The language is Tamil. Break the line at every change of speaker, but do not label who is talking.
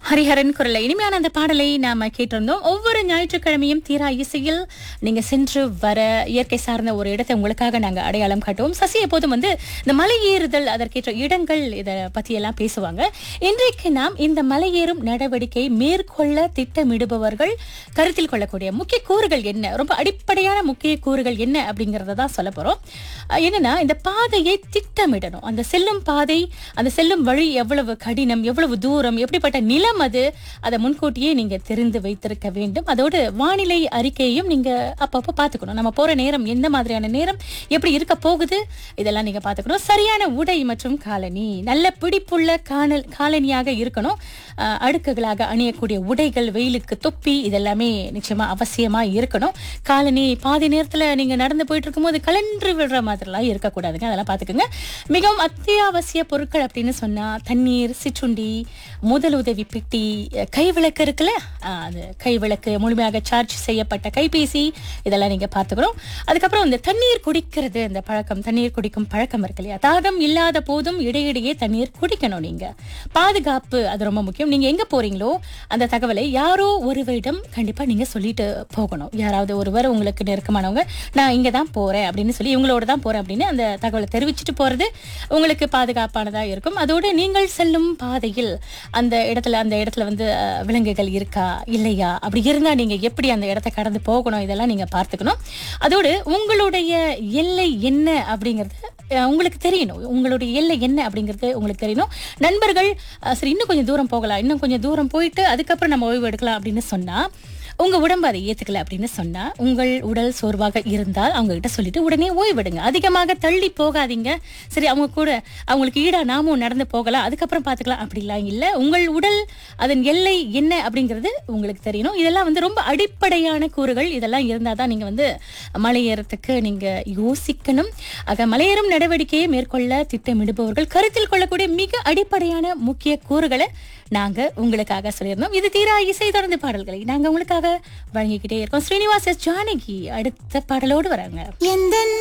ஹரிஹரன் குரல்ல இனிமையான அந்த பாடலை நாம கேட்டிருந்தோம் ஒவ்வொரு ஞாயிற்றுக்கிழமையும் தீரா இசையில் நீங்க சென்று வர இயற்கை சார்ந்த ஒரு இடத்தை உங்களுக்காக நாங்க அடையாளம் காட்டுவோம் சசி எப்போதும் வந்து இந்த மலை ஏறுதல் அதற்கேற்ற இடங்கள் இதை பத்தி எல்லாம் பேசுவாங்க இன்றைக்கு நாம் இந்த மலையேறும் நடவடிக்கை மேற்கொள்ள திட்டமிடுபவர்கள் கருத்தில் கொள்ளக்கூடிய முக்கிய கூறுகள் என்ன ரொம்ப அடிப்படையான முக்கிய கூறுகள் என்ன அப்படிங்கறத தான் சொல்ல போறோம் அஹ் என்னன்னா இந்த பாதையை திட்டமிடணும் அந்த செல்லும் பாதை அந்த செல்லும் வழி எவ்வளவு கடினம் எவ்வளவு தூரம் எப்படிப்பட்ட நிலம் அது அதை முன்கூட்டியே நீங்க தெரிந்து வைத்திருக்க வேண்டும் அதோடு வானிலை அறிக்கையையும் நீங்க அப்பப்போ பார்த்துக்கணும் நம்ம போற நேரம் எந்த மாதிரியான நேரம் எப்படி இருக்க போகுது இதெல்லாம் நீங்க பார்த்துக்கணும் சரியான உடை மற்றும் காலணி நல்ல பிடிப்புள்ள காணல் காலணியாக இருக்கணும் அஹ் அடுக்குகளாக அணியக்கூடிய உடைகள் வெயிலுக்கு தொப்பி இதெல்லாமே நிச்சயமா அவசியமா இருக்கணும் காலனி பாதி நேரத்துல நீங்க நடந்து போயிட்டு இருக்கும்போது கலன்று விடுற மாதிரிலாம் இருக்கக்கூடாதுங்க அதெல்லாம் பாத்துக்கோங்க மிகவும் அத்தியாவசிய பொருட்கள் அப்படின்னு சொன்னா தண்ணீர் சிற்றுண்டி முதலுதவி பெட்டி அஹ் கைவிளக்கு இருக்குல்ல அஹ் அது கைவிளக்கு முழுமையாக சார்ஜ் செய்யப்பட்ட கைபேசி இதெல்லாம் நீங்க பார்த்துக்கணும் அதுக்கப்புறம் இந்த தண்ணீர் குடிக்கிறது இந்த பழக்கம் தண்ணீர் குடிக்கும் பழக்கம் இருக்கு இல்லையா தாகம் இல்லாத போதும் இடையிடையே தண்ணீர் குடிக்கணும் நீங்க பாதுகாப்பு அது ரொம்ப முக்கியம் நீங்க எங்க போறீங்களோ அந்த தகவலை யாரோ ஒருவரிடம் கண்டிப்பா நீங்க சொல்லிட்டு போகணும் யாராவது ஒருவர் உங்களுக்கு நெருக்கமானவங்க நான் இங்க தான் போறேன் அப்படின்னு சொல்லி இவங்களோட தான் போறேன் அப்படின்னு அந்த தகவலை தெரிவிச்சுட்டு போறது உங்களுக்கு பாதுகாப்பானதா இருக்கும் அதோடு நீங்கள் செல்லும் பாதையில் அந்த இடத்துல அந்த இடத்துல வந்து அஹ், விலங்குகள் இருக்கா இல்லையா அப்படி இருந்தா நீங்க எப்படி அந்த இடத்தை கடந்து போகணும் இதெல்லாம் நீங்க பார்த்துக்கணும் அதோடு உங்களுடைய எல்லை என்ன அப்படிங்கிறது அஹ், உங்களுக்கு தெரியணும் உங்களுடைய எல்லை என்ன அப்படிங்கிறது உங்களுக்கு தெரியணும் நண்பர்கள் அஹ், சரி இன்னும் கொஞ்சம் தூரம் போகலாம் இன்னும் கொஞ்சம் தூரம் போயிட்டு அதுக்கப்புறம் நம்ம ஓய்வு எடுக்கலாம் அப்படின்னு சொன்னா உங்க உடம்பு அதை ஏத்துக்கல அப்படின்னு சொன்னா உங்கள் உடல் சோர்வாக இருந்தால் அவங்க கிட்ட சொல்லிட்டு உடனே ஓய்வெடுங்க அதிகமாக தள்ளி போகாதீங்க சரி அவங்க கூட அவங்களுக்கு ஈடா நாமும் நடந்து போகலாம் அதுக்கப்புறம் பார்த்துக்கலாம் அப்படிலாம் இல்ல உங்கள் உடல் அதன் எல்லை என்ன அப்படிங்கிறது உங்களுக்கு தெரியணும் இதெல்லாம் வந்து ரொம்ப அடிப்படையான கூறுகள் இதெல்லாம் இருந்தால் தான் நீங்க வந்து மலையேறத்துக்கு நீங்க யோசிக்கணும் ஆக மலையேறும் நடவடிக்கையை மேற்கொள்ள திட்டமிடுபவர்கள் கருத்தில் கொள்ளக்கூடிய மிக அடிப்படையான முக்கிய கூறுகளை நாங்க உங்களுக்காக சொல்லியிருந்தோம் இது தீரா இசை தொடர்ந்து பாடல்களை நாங்க உங்களுக்காக வழங்கிக்கிட்டே இருக்கோம் ஸ்ரீனிவாஸ் எஸ் ஜானகி அடுத்த பாடலோடு வராங்க
எந்தன்